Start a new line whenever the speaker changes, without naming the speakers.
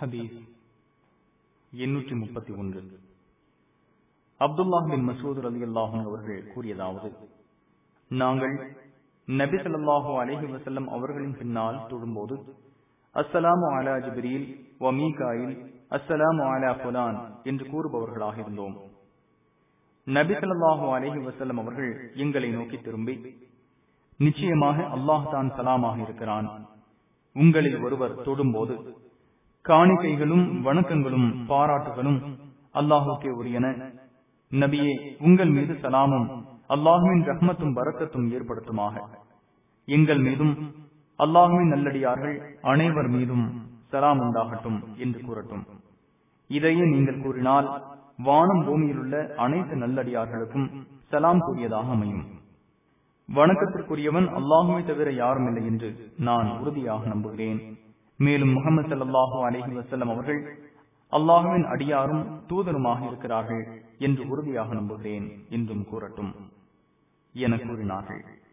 ஹதீஸ் எண்ணூற்றி முப்பத்தி ஒன்று அப்துல்லாஹ் பின் மசூத் அலி அல்லாஹும் அவர்கள் கூறியதாவது நாங்கள் நபி ஸல்லல்லாஹு அலைஹி வஸல்லம் அவர்களின் பின்னால் தொழும்போது அஸ்ஸலாமு அலா ஜிப்ரீல் வ மீகாயில் அஸ்ஸலாமு அலா ஃபுலான் என்று கூறுபவர்களாக இருந்தோம் நபி ஸல்லல்லாஹு அலைஹி வஸல்லம் அவர்கள் எங்களை நோக்கி திரும்பி நிச்சயமாக அல்லாஹ் தான் சலாமாக இருக்கிறான் உங்களில் ஒருவர் தொடும்போது காணிக்கைகளும் வணக்கங்களும் பாராட்டுகளும் அல்லாஹுக்கே உரியன நபியே உங்கள் மீது சலாமும் அல்லாஹுவின் ரஹ்மத்தும் வரக்கத்தும் ஏற்படுத்துமாக எங்கள் மீதும் அல்லாஹுவின் நல்லடியார்கள் அனைவர் மீதும் சலாம் உண்டாகட்டும் என்று கூறட்டும் இதையே நீங்கள் கூறினால் வானம் பூமியில் உள்ள அனைத்து நல்லடியார்களுக்கும் சலாம் கூறியதாக அமையும் வணக்கத்திற்குரியவன் அல்லாஹுவை தவிர யாரும் இல்லை என்று நான் உறுதியாக நம்புகிறேன் மேலும் முகமது சல்லாஹூ அலஹி வசல்லம் அவர்கள் அல்லாஹுவின் அடியாரும் தூதருமாக இருக்கிறார்கள் என்று உறுதியாக நம்புகிறேன் என்றும் கூறட்டும் என கூறினார்கள்